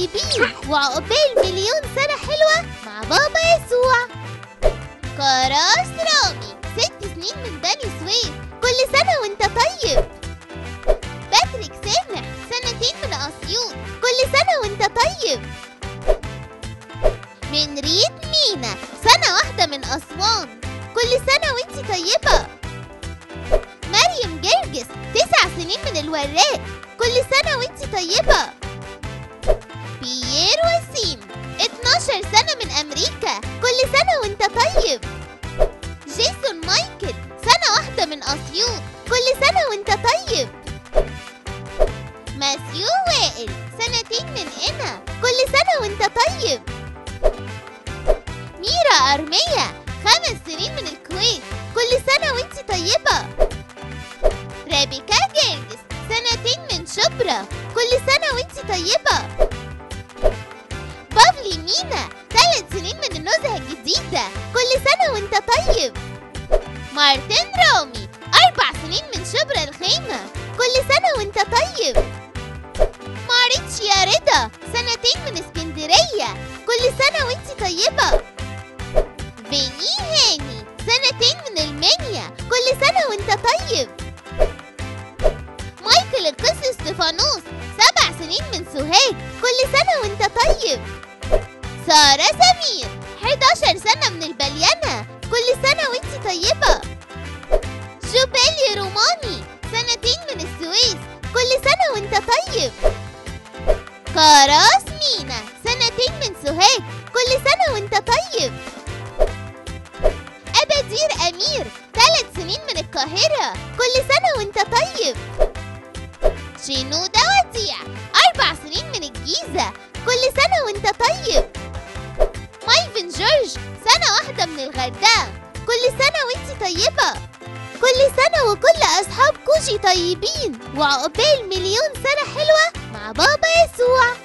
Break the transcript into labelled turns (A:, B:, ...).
A: طيبين وعقبال مليون سنة حلوة مع بابا يسوع كراس رامي ست سنين من بني سويف كل سنة وانت طيب باتريك سامح سنتين من أسيوط كل سنة وانت طيب من ريت مينا سنة واحدة من أسوان كل سنة وانت طيبة مريم جرجس تسع سنين من الوراق كل سنة وانت طيبة بيير وسيم 12 سنة من أمريكا كل سنة وانت طيب جيسون مايكل سنة واحدة من أسيوط كل سنة وانت طيب ماسيو وائل سنتين من إنا كل سنة وانت طيب ميرا أرمية خمس سنين من الكويت كل سنة وانت طيبة رابيكا جرجس سنتين من شبرا كل سنة وانت طيبة بافلي مينا ثلاث سنين من النزهة الجديدة كل سنة وانت طيب مارتن رامي أربع سنين من شبرا الخيمة كل سنة وانت طيب ماريتشيا رضا سنتين من اسكندرية كل سنة وانت طيبة فيني هاني سنتين من المنيا كل سنة وانت طيب مايكل القس استفانوس سبع سنين من سوهاج كل سنة وانت طيب سارة سمير 11 سنة من البليانة كل سنة وانت طيبة جوبيلي روماني سنتين من السويس كل سنة وانت طيب كراس مينا سنتين من سوهاج كل سنة وانت طيب أبدير أمير ثلاث سنين من القاهرة كل سنة وانت طيب شينودا وديع أربع سنين من الجيزة كل سنة وانت طيب مايفن جورج سنة واحدة من الغردقة كل سنة وانت طيبة كل سنة وكل أصحاب كوجي طيبين وعقبال مليون سنة حلوة مع بابا يسوع